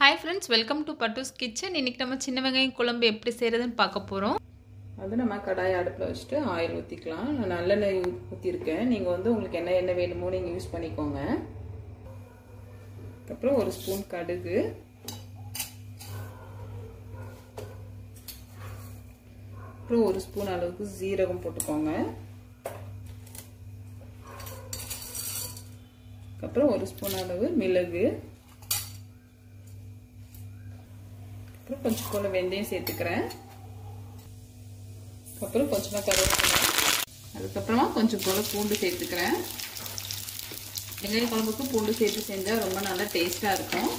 hi friends welcome to Pattu's kitchen இன்றைக்கி நம்ம சின்ன வெங்காயம் குழம்பு எப்படி செய்கிறதுன்னு பார்க்க போகிறோம் அது நம்ம கடாயை அடுப்பில் வச்சுட்டு ஆயில் ஊற்றிக்கலாம் நான் நல்லெண்ணெய் ஊற்றிருக்கேன் நீங்கள் வந்து உங்களுக்கு என்ன எண்ணெய் வேணுமோ நீங்கள் யூஸ் பண்ணிக்கோங்க அப்புறம் ஒரு ஸ்பூன் கடுகு அப்புறம் ஒரு ஸ்பூன் அளவுக்கு ஜீரகம் போட்டுக்கோங்க அப்புறம் ஒரு ஸ்பூன் அளவு மிளகு அப்புறம் கொஞ்சம் போல வெந்தயம் சேர்த்துக்கிறேன் அப்புறம் கொஞ்சமாக கருவேப்பிலை அதுக்கப்புறமா கொஞ்சம் போல பூண்டு சேர்த்துக்கிறேன் வெங்காய குழம்புக்கு பூண்டு சேர்த்து செஞ்சால் ரொம்ப நல்லா டேஸ்ட்டாக இருக்கும்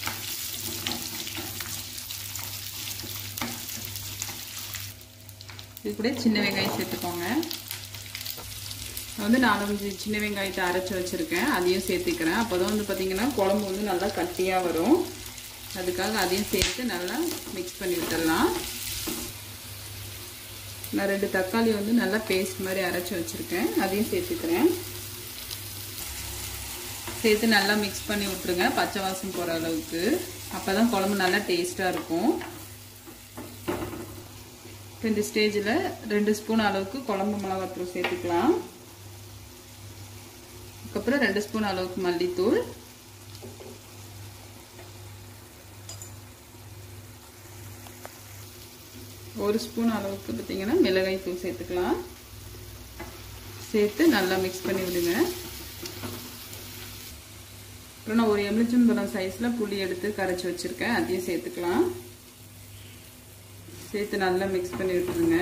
இது கூட சின்ன வெங்காயம் சேர்த்துக்கோங்க வந்து நாலஞ்சு சின்ன வெங்காயத்தை அரைச்சி வச்சுருக்கேன் அதையும் சேர்த்துக்கிறேன் அப்போ தான் வந்து பார்த்திங்கன்னா குழம்பு வந்து நல்லா கட்டியாக வரும் அதுக்காக அதையும் சேர்த்து நல்லா மிக்ஸ் பண்ணி விட்டுடலாம் நான் ரெண்டு தக்காளி வந்து நல்லா பேஸ்ட் மாதிரி அரைச்சி வச்சுருக்கேன் அதையும் சேர்த்துக்கிறேன் சேர்த்து நல்லா மிக்ஸ் பண்ணி விட்ருங்க பச்சை வாசம் போகிற அளவுக்கு அப்போ தான் குழம்பு நல்லா டேஸ்ட்டாக இருக்கும் இப்போ இந்த ஸ்டேஜில் ரெண்டு ஸ்பூன் அளவுக்கு குழம்பு மிளகாத்தூள் சேர்த்துக்கலாம் அதுக்கப்புறம் ரெண்டு ஸ்பூன் அளவுக்கு மல்லித்தூள் ஒரு ஸ்பூன் அளவுக்கு பார்த்தீங்கன்னா மிளகாய் தூள் சேர்த்துக்கலாம் சேர்த்து நல்லா மிக்ஸ் பண்ணி விடுங்க அப்புறம் நான் ஒரு எலுமிச்சம்பழம் சைஸில் புளி எடுத்து கரைச்சி வச்சுருக்கேன் அதையும் சேர்த்துக்கலாம் சேர்த்து நல்லா மிக்ஸ் பண்ணி விட்டுருங்க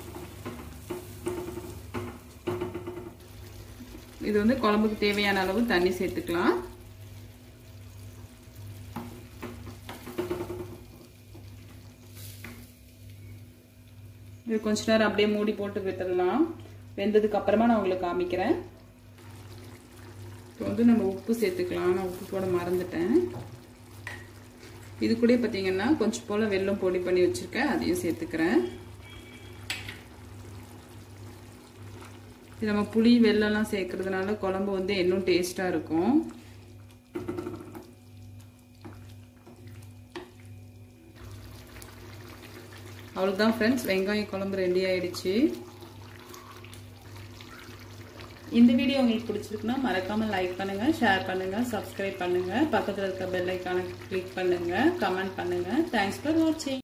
இது வந்து குழம்புக்கு தேவையான அளவு தண்ணி சேர்த்துக்கலாம் இது கொஞ்ச நேரம் அப்படியே மூடி போட்டு விட்டுடலாம் வெந்ததுக்கு அப்புறமா நான் உங்களுக்கு காமிக்கிறேன் இப்போ வந்து நம்ம உப்பு சேர்த்துக்கலாம் நான் உப்பு போட மறந்துட்டேன் இது கூட பார்த்தீங்கன்னா கொஞ்சம் போல் வெல்லம் பொடி பண்ணி வச்சுருக்கேன் அதையும் சேர்த்துக்கிறேன் இது நம்ம புளி வெள்ளம்லாம் சேர்க்கறதுனால குழம்பு வந்து இன்னும் டேஸ்ட்டாக இருக்கும் அவ்வளோதான் ஃப்ரெண்ட்ஸ் வெங்காய குழம்பு ரெடி ஆயிடுச்சு இந்த வீடியோ உங்களுக்கு பிடிச்சிருக்குன்னா மறக்காம லைக் பண்ணுங்க ஷேர் பண்ணுங்க சப்ஸ்கிரைப் பண்ணுங்க பக்கத்தில் இருக்க பெல் ஐக்கானை கிளிக் பண்ணுங்க கமெண்ட் பண்ணுங்க தேங்க்ஸ் ஃபார் வாட்சிங்